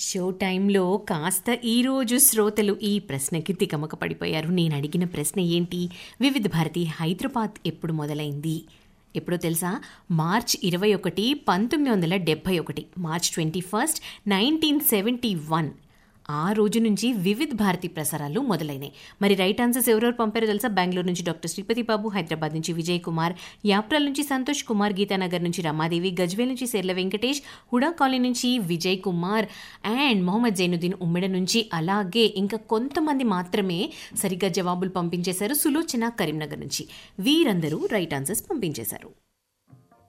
show టైంలో కాస్త ఈరోజు శ్రోతలు ఈ ప్రశ్నకి తికమక పడిపోయారు నేను అడిగిన ప్రశ్న ఏంటి వివిధ భారతి హైదరాబాద్ ఎప్పుడు మొదలైంది ఎప్పుడో తెలుసా మార్చ్ ఇరవై ఒకటి పంతొమ్మిది వందల డెబ్భై ఒకటి March twenty first nineteen seventy one ఆ రోజు నుంచి వివిధ్ భారతి ప్రసారాలు మొదలైనాయి మరి రైట్ ఆన్సర్స్ ఎవరెవరు పంపారో తెలుసా బెంగళూరు నుంచి డాక్టర్ శ్రీపతి బాబు హైదరాబాద్ నుంచి విజయ్ కుమార్ యాప్రాల్ నుంచి సంతోష్ కుమార్ గీతానగర్ నుంచి రమాదేవి గజ్వేల్ నుంచి సెర్ల వెంకటేష్ హుడా కాలనీ నుంచి విజయ్ కుమార్ అండ్ మొహమ్మద్ జైనుద్దీన్ ఉమ్మెడ నుంచి అలాగే ఇంకా కొంతమంది మాత్రమే సరిగ్గా జవాబులు పంపించేశారు సులోచన కరీంనగర్ నుంచి వీరందరూ రైట్ ఆన్సర్స్ పంపించేశారు